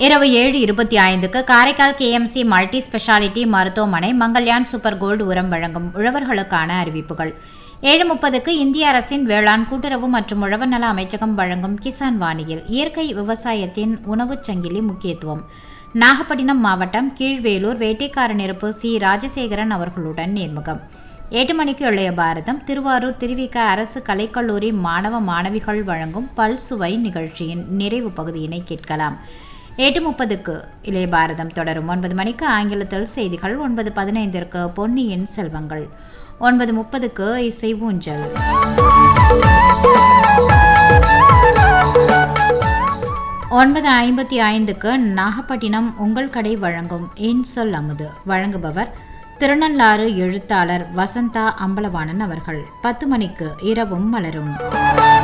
இரவு ஏழு இருபத்தி ஐந்துக்கு காரைக்கால் கேஎம்சி மல்டி ஸ்பெஷாலிட்டி மருத்துவமனை மங்கள்யான் சூப்பர் கோல்டு உரம் வழங்கும் உழவர்களுக்கான அறிவிப்புகள் ஏழு முப்பதுக்கு இந்திய அரசின் வேளாண் கூட்டுறவு மற்றும் உழவர் நல அமைச்சகம் வழங்கும் கிசான் வாணியில் இயற்கை விவசாயத்தின் உணவுச் சங்கிலி முக்கியத்துவம் நாகப்பட்டினம் மாவட்டம் கீழ்வேலூர் வேட்டைக்கார நெருப்பு சி ராஜசேகரன் அவர்களுடன் நேர்முகம் எட்டு மணிக்கு இளைய பாரதம் திருவாரூர் திருவிக அரசு கலைக்கல்லூரி மாணவ மாணவிகள் வழங்கும் பல்சுவை நிகழ்ச்சியின் நிறைவு பகுதியினை கேட்கலாம் எட்டு முப்பதுக்கு இளைய பாரதம் தொடரும் ஒன்பது மணிக்கு ஆங்கிலத்தில் செய்திகள் ஒன்பது பதினைந்திற்கு பொன்னியின் செல்வங்கள் ஒன்பது முப்பதுக்கு இசை ஊஞ்சல் ஒன்பது ஐம்பத்தி ஐந்துக்கு நாகப்பட்டினம் உங்கள் கடை வழங்கும் இன்சொல் அமுது வழங்குபவர் திருநள்ளாறு எழுத்தாளர் வசந்தா அம்பலவாணன் அவர்கள் பத்து மணிக்கு இரவும் மலரும்